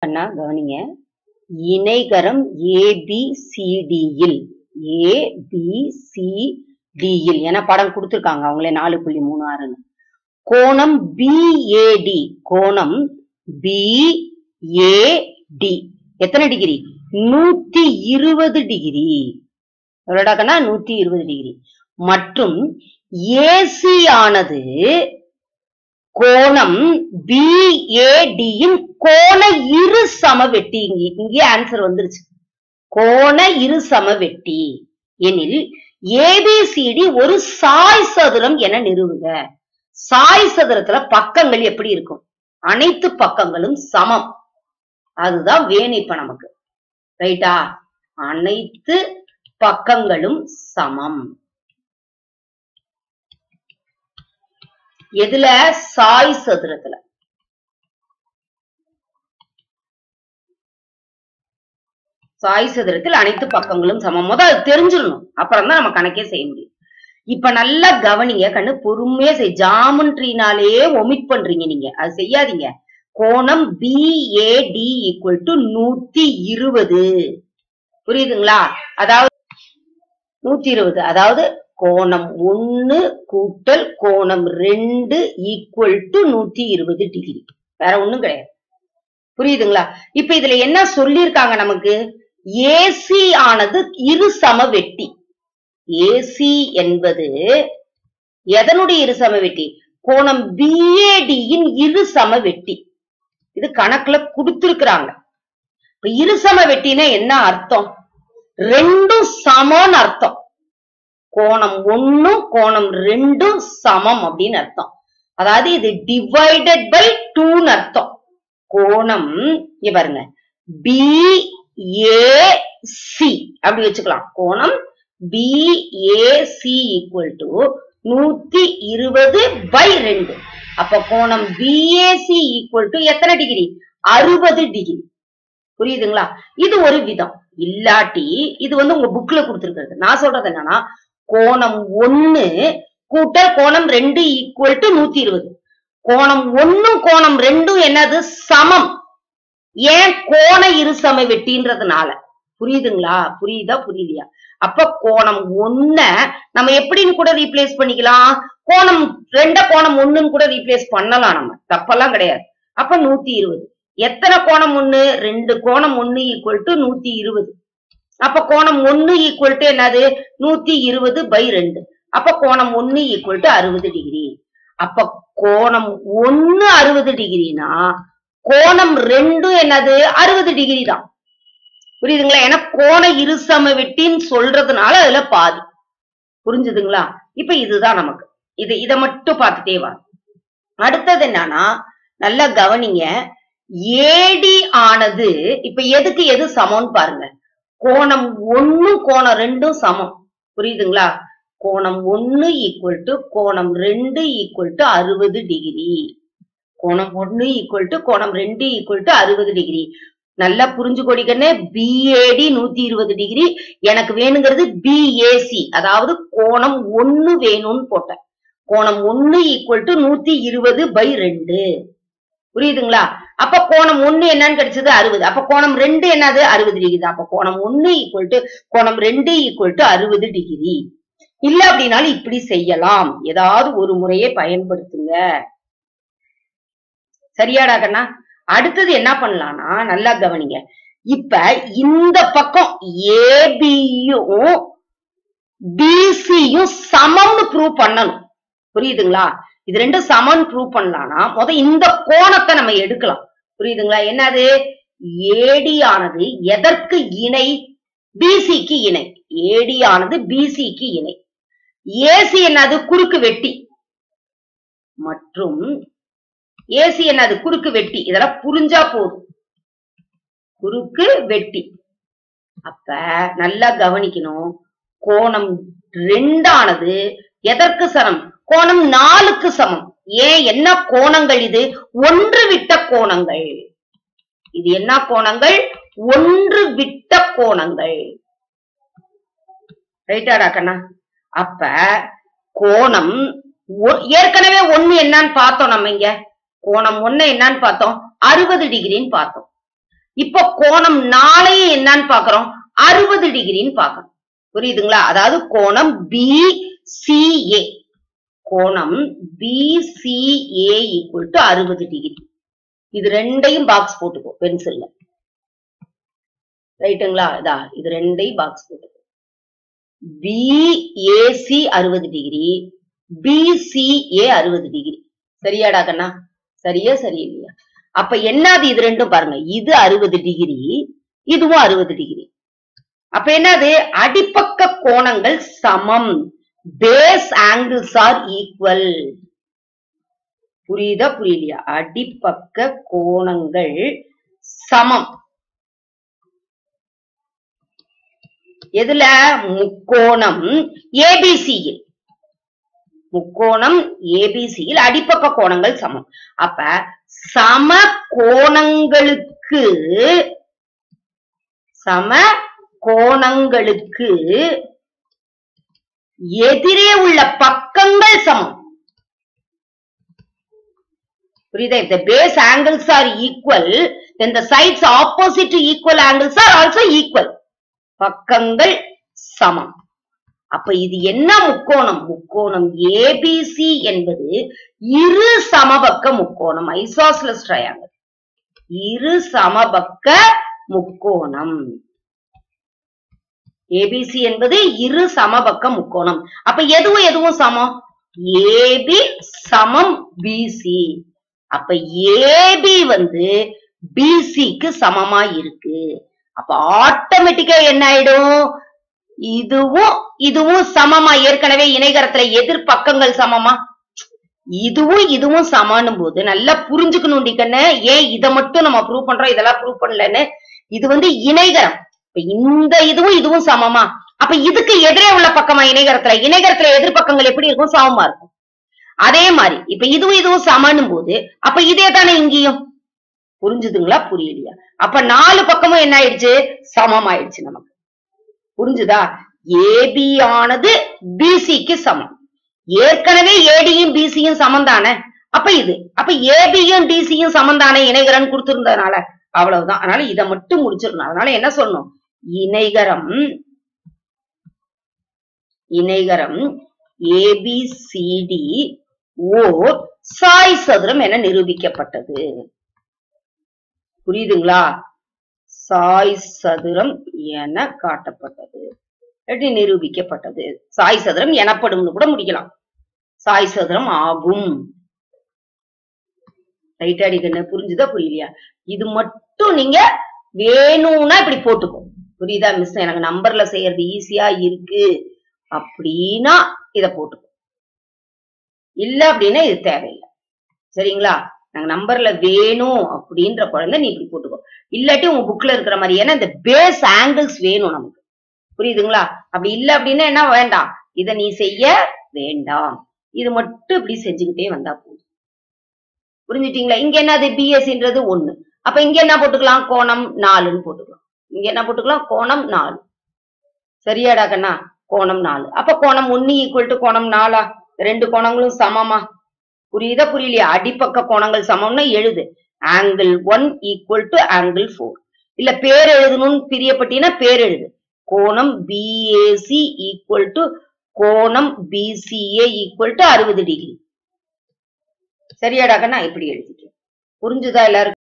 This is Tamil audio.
கண்ணா கவனிங்க இணைகரம் ஏபிசிடியில் ஏபிசிடியில் என படம் கொடுத்திருக்காங்க அவங்களே நாலு புள்ளி மூணு ஆறுன்னு கோணம் பிஏடி கோணம் பிஏடி எத்தனை டிகிரி நூத்தி இருபது டிகிரி எவ்வளோடாக்கன்னா நூத்தி இருபது டிகிரி மற்றும் ஏசி ஆனது கோணம் பிஏடியின் கோண இரு சமவெட்டி இங்க இங்கே ஆன்சர் வந்துருச்சு கோண இரு சமவெட்டி எனில் ஏபிசிடி ஒரு சாய் சதுரம் என நிறுவுக சாய் சதுரத்துல பக்கங்கள் எப்படி இருக்கும் அனைத்து பக்கங்களும் சமம் அதுதான் வேணும் இப்ப நமக்கு ரைட்டா அனைத்து பக்கங்களும் சமம் எதுல சாய் சதுரத்துல சாய் சதுரத்தில் அனைத்து பக்கங்களும் சமம் முதல் அது தெரிஞ்சிடணும் அப்புறம் தான் நம்ம கணக்கே செய்ய முடியும் இப்ப நல்லா கவனிங்க கண்ணு பொறுமையா செய் ஜாமன்ட்ரினாலே ஒமிட் பண்றீங்க நீங்க அது செய்யாதீங்க கோணம் பிஏடி ஈக்குவல் டு நூத்தி இருபது புரியுதுங்களா அதாவது நூத்தி இருபது அதாவது கோணம் ஒன்னு கூட்டல் கோணம் ரெண்டு ஈக்குவல் டு நூத்தி இருபது டிகிரி வேற ஒண்ணும் கிடையாது புரியுதுங்களா இப்ப இதுல என்ன சொல்லியிருக்காங்க நமக்கு ஏசி ஆனது இரு சம வெட்டி ஏசி என்பது எதனுடைய இரு சம வெட்டி கோணம் பிஏடியின் இரு சம வெட்டி இது கணக்குல கொடுத்திருக்கிறாங்க இப்ப இரு சம வெட்டினா என்ன அர்த்தம் ரெண்டும் சமம்னு அர்த்தம் கோணம் ஒண்ணும் கோணம் ரெண்டும் சமம் அப்படின்னு அர்த்தம் அதாவது இது டிவைடட் பை டூன்னு அர்த்தம் கோணம் இங்க பாருங்க பிஏசி அப்படி வச்சுக்கலாம் கோணம் பிஏசி ஈக்குவல் டு நூத்தி இருபது பை ரெண்டு அப்ப கோணம் பிஏசி ஈக்குவல் டு எத்தனை டிகிரி அறுபது டிகிரி புரியுதுங்களா இது ஒரு விதம் இல்லாட்டி இது வந்து உங்க புக்ல கொடுத்திருக்கிறது நான் சொல்றது என்னன்னா கோணம் ஒன்னு கூட்டல் கோணம் ரெண்டு ஈக்குவல் டு நூத்தி இருபது கோணம் ஒன்னும் கோணம் ரெண்டும் என்னது சமம் ஏன் கோண இருசம வெட்டின்றதுனால புரியுதுங்களா புரியுதா புரியலையா அப்ப கோணம் ஒன்ன நம்ம எப்படின்னு கூட ரீப்ளேஸ் பண்ணிக்கலாம் கோணம் ரெண்ட கோணம் ஒண்ணுன்னு கூட ரீப்ளேஸ் பண்ணலாம் நம்ம தப்பெல்லாம் கிடையாது அப்ப நூத்தி இருபது எத்தனை கோணம் ஒண்ணு ரெண்டு கோணம் ஒண்ணு ஈக்குவல் டு நூத்தி இருபது அப்ப கோணம் ஒண்ணு ஈக்குவல் டு என்னது நூத்தி இருபது பை ரெண்டு அப்ப கோணம் ஒண்ணு ஈக்குவல் டு அறுபது டிகிரி அப்ப கோணம் ஒண்ணு அறுபது டிகிரினா கோணம் ரெண்டும் என்னது அறுபது டிகிரி தான் புரியுதுங்களா ஏன்னா கோண இருசம வெட்டின்னு சொல்றதுனால அதுல பாதி புரிஞ்சுதுங்களா இப்ப இதுதான் நமக்கு இது இத மட்டும் பார்த்துட்டே வா அடுத்தது என்னன்னா நல்லா கவனிங்க ஏடி ஆனது இப்ப எதுக்கு எது சமம்னு பாருங்க கோணம் ஒண்ணு கோணம் ரெண்டும் சமம் புரியுதுங்களா கோணம் ஒண்ணு ஈக்குவல் டு கோணம் ரெண்டு ஈக்குவல் டு அறுபது டிகிரி கோணம் ஒண்ணு ஈக்குவல் டு கோணம் ரெண்டு ஈக்குவல் டு அறுபது டிகிரி நல்லா புரிஞ்சு கொடிக்கன்னு பிஏடி நூத்தி இருபது டிகிரி எனக்கு வேணுங்கிறது பிஏசி அதாவது கோணம் ஒண்ணு வேணும்னு போட்டேன் கோணம் ஒண்ணு ஈக்குவல் டு நூத்தி இருபது பை ரெண்டு புரியுதுங்களா அப்ப கோணம் ஒண்ணு என்னன்னு கிடைச்சது அறுபது அப்ப கோணம் ரெண்டு என்னது அறுபது டிகிரி தான் அப்ப கோணம் ஒண்ணு ஈக்குவல் டு கோணம் ரெண்டு ஈக்குவல் டு அறுபது டிகிரி இல்ல அப்படின்னாலும் இப்படி செய்யலாம் ஏதாவது ஒரு முறையை பயன்படுத்துங்க சரியாடா கண்ணா அடுத்தது என்ன பண்ணலாம்னா நல்லா கவனிங்க இப்ப இந்த பக்கம் ஏபியும் பிசியும் சமம்னு ப்ரூவ் பண்ணணும் புரியுதுங்களா இது ரெண்டும் சமன் ப்ரூவ் பண்ணலாம்னா முத இந்த கோணத்தை நம்ம எடுக்கலாம் புரியுதுங்களா என்னது ஏடி ஆனது எதற்கு இணை பிசிக்கு இணை ஏடி ஆனது பிசிக்கு இணை ஏசி என்னது குறுக்கு வெட்டி மற்றும் ஏசி என்னது குறுக்கு வெட்டி இதெல்லாம் புரிஞ்சா போதும் குறுக்கு வெட்டி அப்ப நல்லா கவனிக்கணும் கோணம் ரெண்டானது எதற்கு சமம் கோணம் நாலுக்கு சமம் ஏன் என்ன கோணங்கள் இது ஒன்று விட்ட கோணங்கள் இது என்ன கோணங்கள் ஒன்று விட்ட கோணங்கள் ரைட்டாடா கண்ணா அப்ப கோணம் ஒ- ஏற்கனவே ஒண்ணு என்னன்னு பார்த்தோம் நம்ம இங்க கோணம் ஒண்ணு என்னன்னு பார்த்தோம் அறுபது டிகிரின்னு பார்த்தோம் இப்ப கோணம் நாளையும் என்னன்னு பாக்குறோம் அறுபது டிகிரின்னு பாக்கணும் புரியுதுங்களா அதாவது கோணம் பிசிஏ கோணம் பிசிஏ ஈக்குவல் டு அறுபது டிகிரி இது ரெண்டையும் பாக்ஸ் போட்டுக்கோ பென்சில்ல ரைட்டுங்களா இதா இது ரெண்டையும் பாக்ஸ் போட்டுக்கோ பிஏசி அறுபது டிகிரி பிசிஏ அறுபது டிகிரி சரியாடா கண்ணா சரியா சரி இல்லையா அப்ப என்னது இது ரெண்டும் பாருங்க இது அறுபது டிகிரி இதுவும் அறுபது டிகிரி அப்ப என்னது அடிப்பக்க கோணங்கள் சமம் பேஸ் ஆங்கிள்ஸ் ஆர் ஈக்குவல் புரியுதா புரியலையா அடிப்பக்க கோணங்கள் சமம் எதுல முக்கோணம் ஏபிசியில் முக்கோணம் ஏபிசியில் அடிப்பக்க கோணங்கள் சமம் அப்ப சம கோணங்களுக்கு சம கோணங்களுக்கு எதிரே உள்ள பக்கங்கள் சமம் புரியுதா if the base angles are equal then the sides opposite to equal angles are also equal பக்கங்கள் சமம் அப்ப இது என்ன முக்கோணம் முக்கோணம் ஏபிசி என்பது இரு சமபக்க முக்கோணம் ஐசோஸ்லஸ் ட்ரையாங்கிள் இரு சமபக்க முக்கோணம் ஏபிசி என்பது இரு சமபக்க முக்கோணம் அப்ப எதுவும் எதுவும் சமம் ஏபி சமம் பிசி அப்ப ஏபி வந்து பிசிக்கு சமமா இருக்கு அப்ப ஆட்டோமேட்டிக்கா என்ன ஆயிடும் இதுவும் இதுவும் சமமா ஏற்கனவே இணைகரத்துல எதிர் பக்கங்கள் சமமா இதுவும் இதுவும் சமானும் போது நல்லா புரிஞ்சுக்கணும் கண்ணு ஏன் இதை மட்டும் நம்ம ப்ரூவ் பண்றோம் இதெல்லாம் ப்ரூவ் பண்ணலன்னு இது வந்து இணைகரம் இப்ப இந்த இதுவும் இதுவும் சமமா அப்ப இதுக்கு எதிரே உள்ள பக்கமா இணைகரத்துல இணைகரத்துல எதிர் பக்கங்கள் எப்படி இருக்கும் சமமா இருக்கும் அதே மாதிரி இப்ப இதுவும் இதுவும் சமனும் போது அப்ப இதே தானே இங்கேயும் புரிஞ்சுதுங்களா புரியலையா அப்ப நாலு பக்கமும் என்ன ஆயிடுச்சு சமம் ஆயிடுச்சு நமக்கு புரிஞ்சுதா ஏபி ஆனது பிசிக்கு சமம் ஏற்கனவே ஏடியும் பிசியும் சமம் தானே அப்ப இது அப்ப ஏபியும் டிசியும் சமம் தானே இணைகரன் கொடுத்திருந்ததுனால அவ்வளவுதான் அதனால இதை மட்டும் முடிச்சிடணும் அதனால என்ன சொல்லணும் இணைகரம் இணைகரம் ஏபிசிடி ஓர் சாய் சதுரம் என நிரூபிக்கப்பட்டது புரியுதுங்களா சாய் சதுரம் என காட்டப்பட்டது இல்லாட்டி நிரூபிக்கப்பட்டது சாய் சதுரம் எனப்படும்னு கூட முடிக்கலாம் சாய் சதுரம் ஆகும் ரைட் அடிக்கண்ணு புரிஞ்சுதா புரியலையா இது மட்டும் நீங்க வேணும்னா இப்படி போட்டுக்கோ புரியுதா மிஸ் எனக்கு நம்பர்ல செய்யறது ஈஸியா இருக்கு அப்படின்னா இத போட்டுக்கோ இல்ல அப்படின்னா இது தேவையில்லை சரிங்களா நாங்க நம்பர்ல வேணும் அப்படின்ற குழந்தை நீ இப்படி போட்டுக்கோ இல்லாட்டி உங்க புக்ல இருக்கிற மாதிரி ஏன்னா இந்த பேஸ் ஆங்கிள்ஸ் வேணும் நமக்கு புரியுதுங்களா அப்படி இல்ல அப்படின்னா என்ன வேண்டாம் இத நீ செய்ய வேண்டாம் இது மட்டும் இப்படி செஞ்சுக்கிட்டே வந்தா போதும் புரிஞ்சுட்டீங்களா இங்க என்னது பிஎஸ்சின்றது ஒண்ணு அப்ப இங்க என்ன போட்டுக்கலாம் கோணம் நாலுன்னு போட்டுக்கலாம் இங்க என்ன போட்டுக்கலாம் கோணம் நாலு சரியாடா கண்ணா கோணம் நாலு அப்ப கோணம் ஒன்னு ஈக்குவல் டு கோணம் நாலா ரெண்டு கோணங்களும் சமமா புரியுதா புரியலையா அடிப்பக்க கோணங்கள் சமம்னு எழுது angle one equal to angle four இல்ல பேர் எழுதணும்னு பிரியப்பட்டீங்கன்னா பேர் எழுது கோணம் பிஏசி ஈக்குவல் டு கோணம் பிசிஏ ஈக்குவல் டு அறுபது டிகிரி சரியாடாக்கண்ணா இப்படி எழுதிக்க புரிஞ்சுதா எல்லாருக்கும்